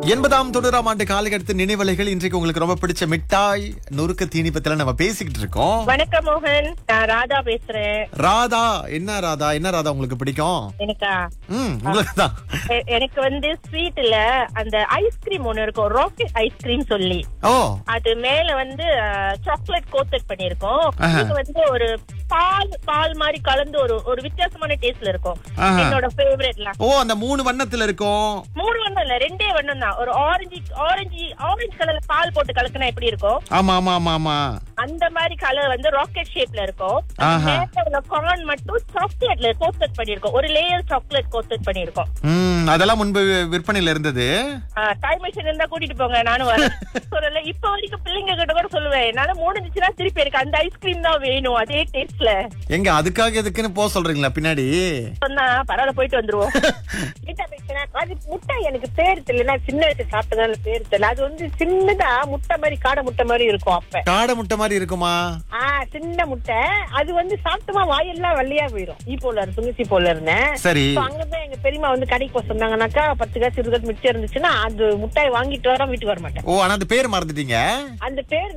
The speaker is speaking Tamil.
எண்பதாம் தொண்ணூறாம் ஆண்டு காலகட்டத்து நினைவலைகள் இன்றைக்கு உங்களுக்கு ரொம்ப பிடிச்ச மிட்டாய் நொறுக்க தீனி பத்தில நம்ம பேசிக்கிட்டு இருக்கோம் வணக்கம் மோகன் நான் ராதா பேசுறேன் ராதா என்ன ராதா என்ன ராதா உங்களுக்கு பிடிக்கும் எனக்கா ம் உங்களுக்கு தான் எ- எனக்கு வந்து ஸ்வீட்ல அந்த ஐஸ்கிரீம் ஒண்ணு இருக்கும் ராக்கெட் ஐஸ்கிரீம் சொல்லி ஓ அது மேல வந்து சாக்லேட் கோத்தட் பண்ணிருக்கோம் ஆஹா. இது வந்து ஒரு பால் பால் மாதிரி கலந்து ஒரு ஒரு வித்தியாசமான டேஸ்ட்ல இருக்கும் ஆஹா. என்னோட ஃபேவரட்லாம் ஓ அந்த மூணு வண்ணத்துல இருக்கும் மூணு வண்ணம் இல்ல ரெண்டே வண்ணம் தான் ஒரு ஆரஞ்சு ஆரஞ்சு ஆரஞ்சு கலர்ல பால் போட்டு கலக்குனா எப்படி இருக்கும் ஆமா ஆமா ஆமா ஆமா அந்த மாதிரி கலர் வந்து ராக்கெட் ஷேப்ல இருக்கும் ஆஹா. கார்ன் மட்டும் சாக்லேட்ல கோத்தட் பண்ணிருக்கோம் ஒரு லேயர் சாக்லேட் கோத்தட் பண்ணிருக்கோம் ம் அதெல்லாம் முன்பு விற்பனையில இருந்தது டைம் மிஷின் இருந்தா கூட்டிட்டு போங்க நானும் வரேன் சொல்லல இப்ப வரைக்கும் பிள்ளைங்க கிட்ட கூட சொல்லுவேன் என்னால முடிஞ்சுச்சுன்னா திருப்பி எனக்கு அந்த ஐஸ்கிரீம் தான் வேணும் அதே டேஸ்ட்ல எங்க அதுக்காக எதுக்குன்னு போக சொல்றீங்களா பின்னாடி சொன்னா பரவாயில்ல போயிட்டு வந்துருவோம் வீட்டா போயிட்டுனா, அது முட்டை எனக்கு பேர் தெரியல நான் சின்ன வயசு சாப்பிட்டதால பேர் தெரியல அது வந்து சின்னதா முட்டை மாதிரி காடை முட்டை மாதிரி இருக்கும் அப்ப காடை முட்டை மாதிரி இருக்குமா ஆ சின்ன முட்டை அது வந்து சாப்பிட்டமா வாயெல்லாம் வெள்ளையா போயிடும் ஈப்போல சுங்கசி போல இருந்தேன் சரி So, அங்கதான் எங்க பெரியம்மா வந்து கடைக்கு போக சொன்னாங்கன்னாக்கா பத்து காசு இருபது காசு மிச்சம் இருந்துச்சுன்னா அது முட்டாய் வாங்கிட்டு வரோம் வீட்டுக்கு வர மாட்டேன் ஓ ஆனா அந்த பேர் மறந்துட்டீங்க அந்த பேர்